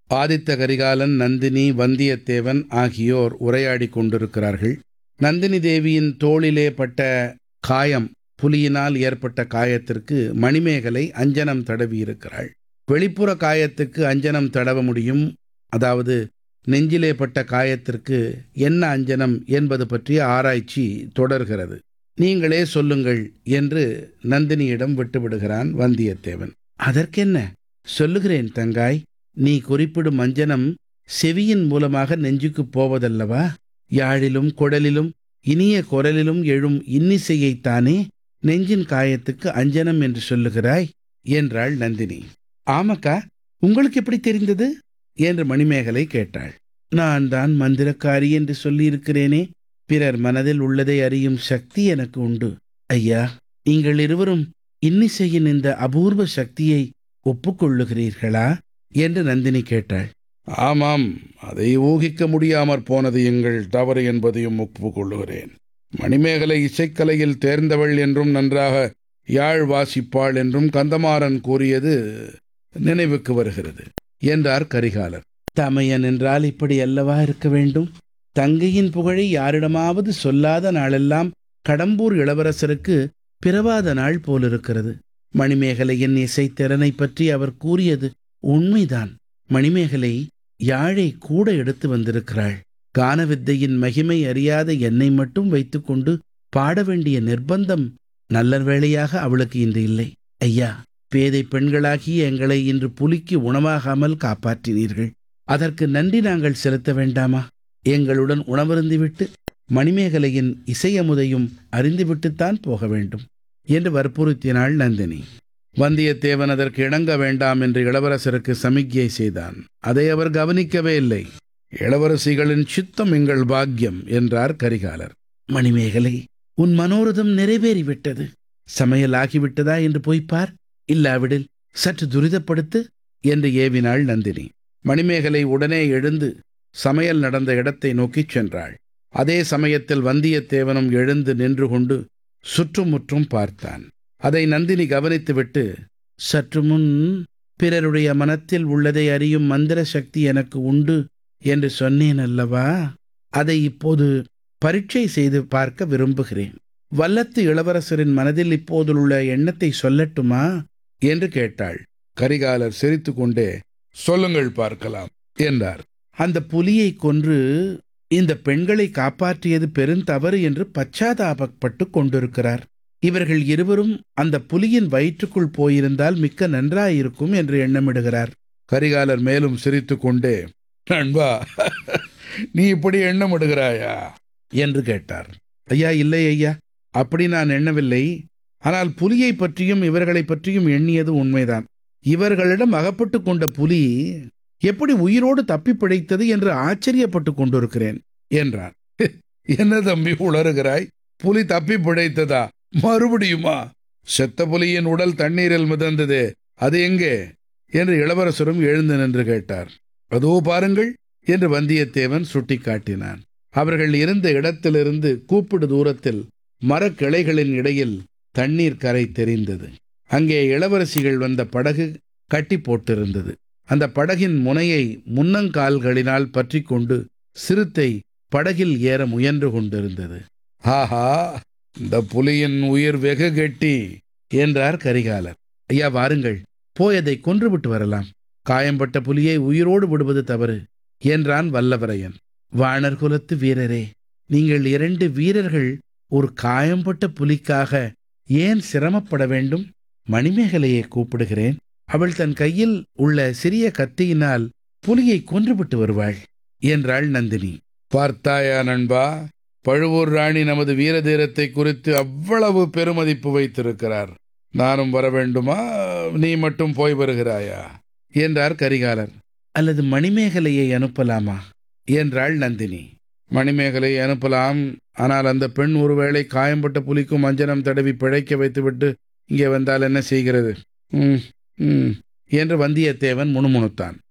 ஆதித்த கரிகாலன் நந்தினி வந்தியத்தேவன் ஆகியோர் உரையாடிக் கொண்டிருக்கிறார்கள் நந்தினி தேவியின் தோளிலே பட்ட காயம் புலியினால் ஏற்பட்ட காயத்திற்கு மணிமேகலை அஞ்சனம் தடவி இருக்கிறாள் வெளிப்புற காயத்துக்கு அஞ்சனம் தடவ முடியும் அதாவது நெஞ்சிலே பட்ட காயத்திற்கு என்ன அஞ்சனம் என்பது பற்றிய ஆராய்ச்சி தொடர்கிறது நீங்களே சொல்லுங்கள் என்று நந்தினியிடம் விட்டுவிடுகிறான் வந்தியத்தேவன் அதற்கென்ன சொல்லுகிறேன் தங்காய் நீ குறிப்பிடும் அஞ்சனம் செவியின் மூலமாக நெஞ்சுக்குப் போவதல்லவா யாழிலும் குழலிலும் இனிய குரலிலும் எழும் இன்னிசையைத்தானே நெஞ்சின் காயத்துக்கு அஞ்சனம் என்று சொல்லுகிறாய் என்றாள் நந்தினி ஆமக்கா உங்களுக்கு எப்படி தெரிந்தது என்று மணிமேகலை கேட்டாள் நான் தான் மந்திரக்காரி என்று சொல்லியிருக்கிறேனே பிறர் மனதில் உள்ளதை அறியும் சக்தி எனக்கு உண்டு ஐயா நீங்கள் இருவரும் இன்னிசையின் இந்த அபூர்வ சக்தியை ஒப்புக்கொள்ளுகிறீர்களா என்று நந்தினி கேட்டாள் ஆமாம் அதை ஊகிக்க முடியாமற் போனது எங்கள் தவறு என்பதையும் ஒப்புக்கொள்ளுகிறேன் மணிமேகலை இசைக்கலையில் தேர்ந்தவள் என்றும் நன்றாக யாழ் வாசிப்பாள் என்றும் கந்தமாறன் கூறியது நினைவுக்கு வருகிறது என்றார் கரிகாலர் தமையன் என்றால் இப்படி அல்லவா இருக்க வேண்டும் தங்கையின் புகழை யாரிடமாவது சொல்லாத நாளெல்லாம் கடம்பூர் இளவரசருக்கு பிறவாத நாள் போலிருக்கிறது மணிமேகலையின் இசைத்திறனை பற்றி அவர் கூறியது உண்மைதான் மணிமேகலை யாழை கூட எடுத்து வந்திருக்கிறாள் கானவித்தையின் மகிமை அறியாத என்னை மட்டும் வைத்துக்கொண்டு பாட வேண்டிய நிர்பந்தம் நல்ல வேளையாக அவளுக்கு இன்று இல்லை ஐயா பேதை பெண்களாகிய எங்களை இன்று புலிக்கு உணவாகாமல் காப்பாற்றினீர்கள் அதற்கு நன்றி நாங்கள் செலுத்த வேண்டாமா எங்களுடன் உணவருந்திவிட்டு மணிமேகலையின் இசையமுதையும் அறிந்துவிட்டுத்தான் போக வேண்டும் என்று வற்புறுத்தினாள் நந்தினி வந்தியத்தேவன் அதற்கு இணங்க வேண்டாம் என்று இளவரசருக்கு சமிக்ஞை செய்தான் அதை அவர் கவனிக்கவே இல்லை இளவரசிகளின் சித்தம் எங்கள் பாக்கியம் என்றார் கரிகாலர் மணிமேகலை உன் மனோரதம் நிறைவேறிவிட்டது சமையல் ஆகிவிட்டதா என்று போய்ப்பார் இல்லாவிடில் சற்று துரிதப்படுத்து என்று ஏவினாள் நந்தினி மணிமேகலை உடனே எழுந்து சமையல் நடந்த இடத்தை நோக்கிச் சென்றாள் அதே சமயத்தில் வந்தியத்தேவனும் எழுந்து நின்று கொண்டு சுற்றுமுற்றும் பார்த்தான் அதை நந்தினி கவனித்துவிட்டு சற்று முன் பிறருடைய மனத்தில் உள்ளதை அறியும் மந்திர சக்தி எனக்கு உண்டு என்று சொன்னேன் அல்லவா அதை இப்போது பரீட்சை செய்து பார்க்க விரும்புகிறேன் வல்லத்து இளவரசரின் மனதில் இப்போதுள்ள எண்ணத்தை சொல்லட்டுமா என்று கேட்டாள் கரிகாலர் சிரித்துக்கொண்டே சொல்லுங்கள் பார்க்கலாம் என்றார் அந்த புலியை கொன்று இந்த பெண்களை காப்பாற்றியது பெருந்தவறு என்று பச்சாதாபப்பட்டு கொண்டிருக்கிறார் இவர்கள் இருவரும் அந்த புலியின் வயிற்றுக்குள் போயிருந்தால் மிக்க நன்றாயிருக்கும் என்று எண்ணமிடுகிறார் கரிகாலர் மேலும் சிரித்துக்கொண்டே நண்பா நீ இப்படி எண்ணமிடுகிறாயா என்று கேட்டார் ஐயா இல்லை ஐயா அப்படி நான் எண்ணவில்லை ஆனால் புலியை பற்றியும் இவர்களை பற்றியும் எண்ணியது உண்மைதான் இவர்களிடம் அகப்பட்டு கொண்ட புலி எப்படி உயிரோடு தப்பி பிழைத்தது என்று ஆச்சரியப்பட்டு கொண்டிருக்கிறேன் என்றார் என்ன தம்பி உளறுகிறாய் புலி தப்பி பிழைத்ததா மறுபடியுமா செத்த புலியின் உடல் தண்ணீரில் மிதந்தது அது எங்கே என்று இளவரசரும் எழுந்து நின்று கேட்டார் அதோ பாருங்கள் என்று வந்தியத்தேவன் சுட்டிக்காட்டினான் அவர்கள் இருந்த இடத்திலிருந்து கூப்பிடு தூரத்தில் மரக்கிளைகளின் இடையில் தண்ணீர் கரை தெரிந்தது அங்கே இளவரசிகள் வந்த படகு கட்டி போட்டிருந்தது அந்த படகின் முனையை முன்னங்கால்களினால் பற்றி கொண்டு சிறுத்தை படகில் ஏற முயன்று கொண்டிருந்தது ஆஹா இந்த புலியின் உயிர் வெகு கெட்டி என்றார் கரிகாலர் ஐயா வாருங்கள் போய் அதை கொன்றுவிட்டு வரலாம் காயம்பட்ட புலியை உயிரோடு விடுவது தவறு என்றான் வல்லவரையன் வாணர் குலத்து வீரரே நீங்கள் இரண்டு வீரர்கள் ஒரு காயம்பட்ட புலிக்காக ஏன் சிரமப்பட வேண்டும் மணிமேகலையை கூப்பிடுகிறேன் அவள் தன் கையில் உள்ள சிறிய கத்தியினால் புலியை கொன்றுவிட்டு வருவாள் என்றாள் நந்தினி பார்த்தாயா நண்பா பழுவூர் ராணி நமது வீரதீரத்தை குறித்து அவ்வளவு பெருமதிப்பு வைத்திருக்கிறார் நானும் வர வேண்டுமா நீ மட்டும் போய் வருகிறாயா என்றார் கரிகாலர் அல்லது மணிமேகலையை அனுப்பலாமா என்றாள் நந்தினி மணிமேகலை அனுப்பலாம் ஆனால் அந்த பெண் ஒருவேளை காயம்பட்ட புலிக்கும் அஞ்சனம் தடவி பிழைக்க வைத்துவிட்டு இங்கே வந்தால் என்ன செய்கிறது ம் ம் என்று வந்தியத்தேவன் முணுமுணுத்தான்